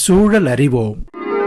சூழல் அறிவோம்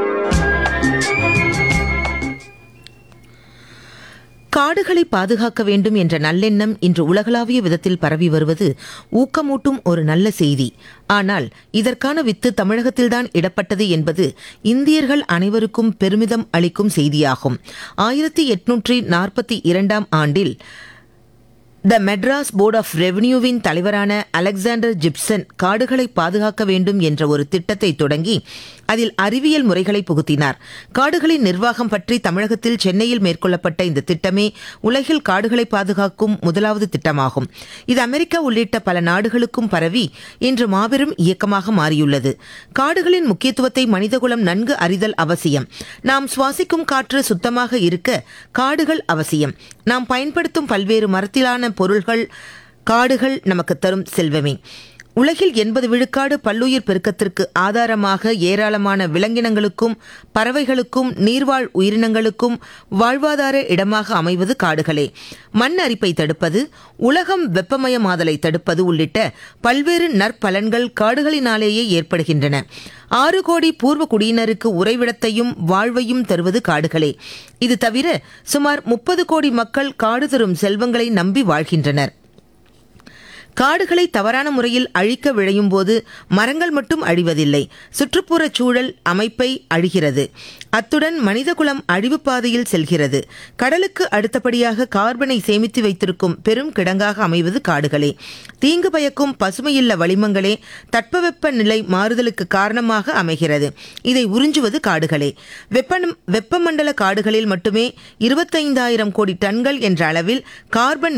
காடுகளை பாதுகாக்க வேண்டும் என்ற நல்லெண்ணம் இன்று உலகளாவிய விதத்தில் பரவி வருவது ஊக்கமூட்டும் ஒரு நல்ல செய்தி ஆனால் இதற்கான வித்து தமிழகத்தில்தான் இடப்பட்டது என்பது இந்தியர்கள் அனைவருக்கும் பெருமிதம் அளிக்கும் செய்தியாகும் ஆயிரத்தி எட்நூற்றி நாற்பத்தி இரண்டாம் ஆண்டில் த மெட்ராஸ் போர்ட் ஆஃப் ரெவென்யூவின் தலைவரான அலெக்சாண்டர் ஜிப்சன் காடுகளை பாதுகாக்க வேண்டும் என்ற ஒரு திட்டத்தை தொடங்கி அதில் அறிவியல் முறைகளை புகுத்தினார் காடுகளின் நிர்வாகம் பற்றி தமிழகத்தில் சென்னையில் மேற்கொள்ளப்பட்ட இந்த திட்டமே உலகில் காடுகளை பாதுகாக்கும் முதலாவது திட்டமாகும் இது அமெரிக்கா உள்ளிட்ட பல நாடுகளுக்கும் பரவி இன்று மாபெரும் இயக்கமாக மாறியுள்ளது காடுகளின் முக்கியத்துவத்தை மனிதகுலம் நன்கு அறிதல் அவசியம் நாம் சுவாசிக்கும் காற்று சுத்தமாக இருக்க காடுகள் அவசியம் நாம் பயன்படுத்தும் பல்வேறு மரத்திலான பொருள்கள் காடுகள் நமக்கு தரும் செல்வமே உலகில் எண்பது விழுக்காடு பல்லுயிர் பெருக்கத்திற்கு ஆதாரமாக ஏராளமான விலங்கினங்களுக்கும் பறவைகளுக்கும் நீர்வாழ் உயிரினங்களுக்கும் வாழ்வாதார இடமாக அமைவது காடுகளே மண் அரிப்பை தடுப்பது உலகம் வெப்பமயமாதலை தடுப்பது உள்ளிட்ட பல்வேறு நற்பலன்கள் காடுகளினாலேயே ஏற்படுகின்றன ஆறு கோடி பூர்வ குடியினருக்கு உறைவிடத்தையும் வாழ்வையும் தருவது காடுகளே இது தவிர சுமார் முப்பது கோடி மக்கள் காடு தரும் செல்வங்களை நம்பி வாழ்கின்றனர் காடுகளை தவறான முறையில் அழிக்க விழையும் போது மரங்கள் மட்டும் அழிவதில்லை சுற்றுப்புறச் சூழல் அமைப்பை அழிகிறது அத்துடன் மனிதகுலம் அழிவு பாதையில் செல்கிறது கடலுக்கு அடுத்தபடியாக கார்பனை சேமித்து வைத்திருக்கும் பெரும் கிடங்காக அமைவது காடுகளே தீங்கு பயக்கும் பசுமையுள்ள வளிமங்களே தட்பவெப்ப நிலை மாறுதலுக்கு காரணமாக அமைகிறது இதை உறிஞ்சுவது காடுகளே வெப்ப வெப்பமண்டல காடுகளில் மட்டுமே இருபத்தைந்தாயிரம் கோடி டன்கள் என்ற அளவில் கார்பன்